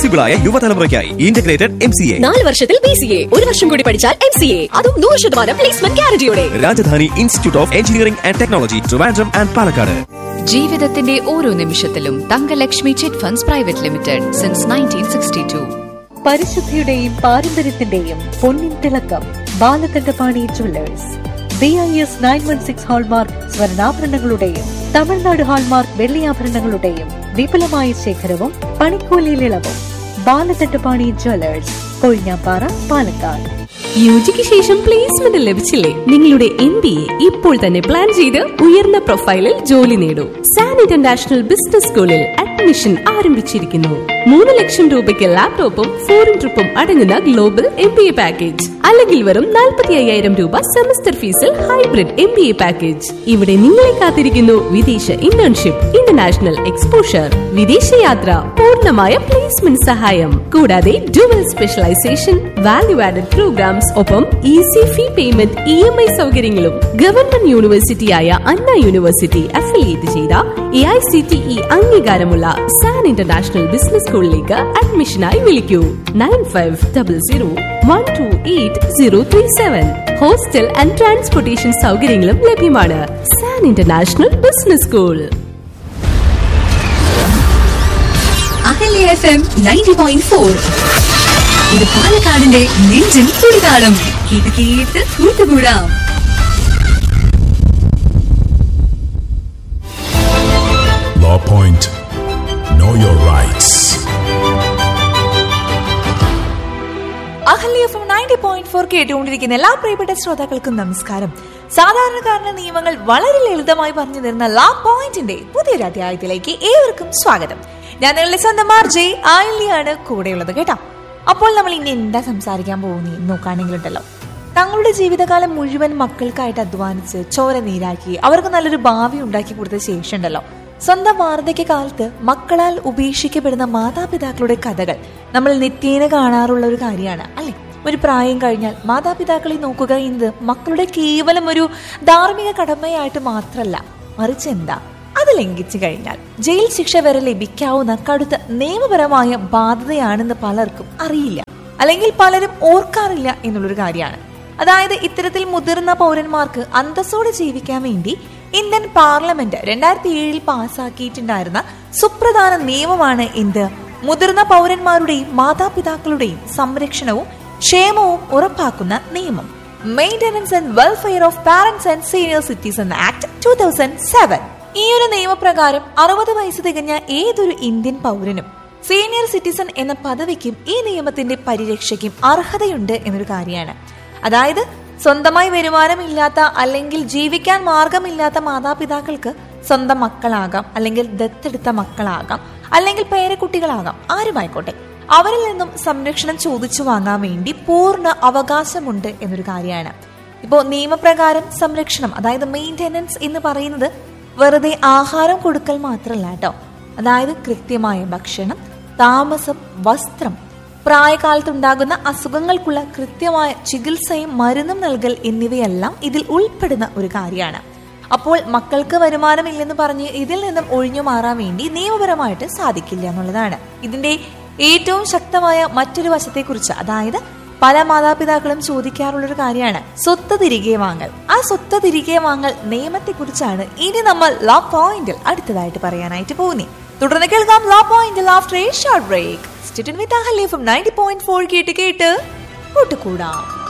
Flexible ആയ യുവതലമുറയ്ക്കായി integrated M C A നാല് വർഷത്തിൽ ബി സി എ ഒരു വർഷം കൂടി പഠിച്ചാൽ എം സി എ അതും നൂറ് ശതമാനം placement ഗ്യാരണ്ടിയോടെ Rajdhani institute of engineering and technology Trivandrum and Palakkad ജീവിതത്തിന്റെ ഓരോ നിമിഷത്തിലും Thankalakshmi chit funds private limited since nineteen sixty to പരിശുദ്ധിയുടെയും പാരമ്പര്യത്തിന്റെയും പൊന്നിൻ തിളക്കം Balakandapani Jewellers B I S nine one six hallmark സ്വർണ്ണാഭരണങ്ങളുടെയും Tamil Nadu hallmark വെള്ളിയാഭരണങ്ങളുടെയും വിപുലമായ ശേഖരവും പണിക്കൂലിയിൽ ഇളവും ബാലകണ്ഠപാണി ജ്വല്ലേഴ്സ് കൊഴിഞ്ഞാപ്പാറ പാലക്കാട് യുജിക്ക് ശേഷം പ്ലേസ്മെന്റ് ലഭിച്ചില്ലേ നിങ്ങളുടെ എം ബി എ ഇപ്പോൾ തന്നെ പ്ലാൻ ചെയ്ത് ഉയർന്ന പ്രൊഫൈലിൽ ജോലി നേടൂ സാൻ ഇന്റർനാഷണൽ ബിസിനസ് സ്കൂളിൽ അഡ്മിഷൻ ആരംഭിച്ചിരിക്കുന്നു മൂന്ന് ലക്ഷം രൂപയ്ക്ക് ലാപ്ടോപ്പും ഫോറിൻ ട്രിപ്പും അടങ്ങുന്ന global M B A package അല്ലെങ്കിൽ വെറും നാൽപ്പത്തി അയ്യായിരം രൂപ സെമസ്റ്റർ ഫീസിൽ hybrid M B A package ഇവിടെ നിങ്ങളെ കാത്തിരിക്കുന്നു വിദേശ ഇന്റേൺഷിപ്പ് ഇന്റർനാഷണൽ എക്സ്പോഷർ വിദേശയാത്ര പൂർണ്ണമായ പ്ലേസ്മെന്റ് സഹായം കൂടാതെ dual specialization value added programs ഒപ്പം easy fee payment E M I സൗകര്യങ്ങളും ഗവൺമെന്റ് യൂണിവേഴ്സിറ്റിയായ അണ്ണ യൂണിവേഴ്സിറ്റി അഫിലിയേറ്റ് ചെയ്ത A I C T E അംഗീകാരമുള്ള സാൻ ഇന്റർനാഷണൽ ബിസിനസ് സ്കൂളിലേക്ക് അഡ്മിഷനായി വിളിക്കൂ nine five double zero one two eight zero three seven hostel and transportation സൗകര്യങ്ങളും ലഭ്യമാണ് San international business school Ahalya F M ninety point four ഇത് പാലക്കാടിന്റെ നെഞ്ചിൻ തുടിതാളം കേട്ട് കേട്ട് കൂട്ടുകൂടാം Law Point. Know your rights. Ahalya F M ninety point four കേട്ടുകൊണ്ടിരിക്കുന്ന എല്ലാ പ്രിയപ്പെട്ട ശ്രോതാക്കൾക്കും നമസ്കാരം സാധാരണക്കാരന്റെ നിയമങ്ങൾ വളരെ ലളിതമായി പറഞ്ഞു തരുന്ന ലാ പോയിന്റിന്റെ പുതിയൊരു അധ്യായത്തിലേക്ക് ഏവർക്കും സ്വാഗതം ഞാൻ നിങ്ങളുടെ സ്വന്തം ആർജെ ആയില്യാണ് കൂടെയുള്ളത് കേട്ടോ അപ്പോൾ നമ്മൾ ഇനി എന്താ സംസാരിക്കാൻ പോകുന്നത് നോക്കുകയാണെങ്കിലുണ്ടല്ലോ തങ്ങളുടെ ജീവിതകാലം മുഴുവൻ മക്കൾക്കായിട്ട് അധ്വാനിച്ച് ചോര നീരാക്കി അവർക്ക് നല്ലൊരു ഭാവി ഉണ്ടാക്കി കൊടുത്ത ശേഷം ഉണ്ടല്ലോ സ്വന്തം വാർദ്ധക്യ കാലത്ത് മക്കളാൽ ഉപേക്ഷിക്കപ്പെടുന്ന മാതാപിതാക്കളുടെ കഥകൾ നമ്മൾ നിത്യേന കാണാറുള്ള ഒരു കാര്യമാണ് അല്ലെ ഒരു പ്രായം കഴിഞ്ഞാൽ മാതാപിതാക്കളെ നോക്കുക എന്നത് മക്കളുടെ കേവലം ഒരു ധാർമ്മിക കടമയായിട്ട് മാത്രമല്ല മറിച്ച് എന്താ അത് ലംഘിച്ചു കഴിഞ്ഞാൽ ജയിൽ ശിക്ഷ വരെ ലഭിക്കാവുന്ന കടുത്ത നിയമപരമായ ബാധ്യതയാണെന്ന് പലർക്കും അറിയില്ല അല്ലെങ്കിൽ പലരും ഓർക്കാറില്ല എന്നുള്ളൊരു കാര്യമാണ് അതായത് ഇത്തരത്തിൽ മുതിർന്ന പൗരന്മാർക്ക് അന്തസ്സോടെ ജീവിക്കാൻ വേണ്ടി ഇന്ത്യൻ പാർലമെന്റ് രണ്ടായിരത്തി ഏഴിൽ പാസാക്കിയിട്ടുണ്ടായിരുന്ന സുപ്രധാന നിയമമാണ് എന്ത് മുതിർന്ന പൗരന്മാരുടെയും മാതാപിതാക്കളുടെയും സംരക്ഷണവും ക്ഷേമവും ഉറപ്പാക്കുന്ന നിയമം maintenance and welfare of parents and senior citizen act two thousand seven ഈ ഒരു നിയമപ്രകാരം അറുപത് വയസ്സ് തികഞ്ഞ ഏതൊരു ഇന്ത്യൻ പൗരനും സീനിയർ സിറ്റിസൺ എന്ന പദവിക്കും ഈ നിയമത്തിന്റെ പരിരക്ഷയ്ക്കും അർഹതയുണ്ട് എന്നൊരു കാര്യമാണ് അതായത് സ്വന്തമായി വരുമാനമില്ലാത്ത അല്ലെങ്കിൽ ജീവിക്കാൻ മാർഗമില്ലാത്ത മാതാപിതാക്കൾക്ക് സ്വന്തം മക്കളാകാം അല്ലെങ്കിൽ ദത്തെടുത്ത മക്കളാകാം അല്ലെങ്കിൽ പേരക്കുട്ടികളാകാം ആരുമായിക്കോട്ടെ അവരിൽ നിന്നും സംരക്ഷണം ചോദിച്ചു വാങ്ങാൻ വേണ്ടി പൂർണ്ണ അവകാശമുണ്ട് എന്നൊരു കാര്യമാണ് ഇപ്പോൾ നിയമപ്രകാരം സംരക്ഷണം അതായത് മെയിൻ്റെനൻസ് എന്ന് പറയുന്നത് വെറുതെ ആഹാരം കൊടുക്കൽ മാത്രമല്ല കേട്ടോ അതായത് കൃത്യമായ ഭക്ഷണം താമസം വസ്ത്രം പ്രായകാലത്തുണ്ടാകുന്ന അസുഖങ്ങൾക്കുള്ള കൃത്യമായ ചികിത്സയും മരുന്നും നൽകൽ എന്നിവയെല്ലാം ഇതിൽ ഉൾപ്പെടുന്ന ഒരു കാര്യമാണ് അപ്പോൾ മക്കൾക്ക് വരുമാനമില്ലെന്ന് പറഞ്ഞ് ഇതിൽ നിന്നും ഒഴിഞ്ഞു മാറാൻ വേണ്ടി നിയമപരമായിട്ട് സാധിക്കില്ല എന്നുള്ളതാണ് ഇതിന്റെ ഏറ്റവും ശക്തമായ മറ്റൊരു വശത്തെക്കുറിച്ച് അതായത് പല മാതാപിതാക്കളും ചോദിക്കാറുള്ളൊരു കാര്യമാണ് സ്വത്ത് തിരികെ വാങ്ങൽ ആ സ്വത്ത് തിരികെ വാങ്ങൽ നിയമത്തെക്കുറിച്ചാണ് ഇനി നമ്മൾ ലാ പോയിന്റിൽ അടുത്തതായിട്ട് പറയാനായിട്ട് പോകുന്നത് തുടർന്ന് കേൾക്കാം ലാ പോയിന്റിൽ after a short break student with Ahalya from ninety point four കേട്ട് കേട്ട് കൂട്ടുകൂടാം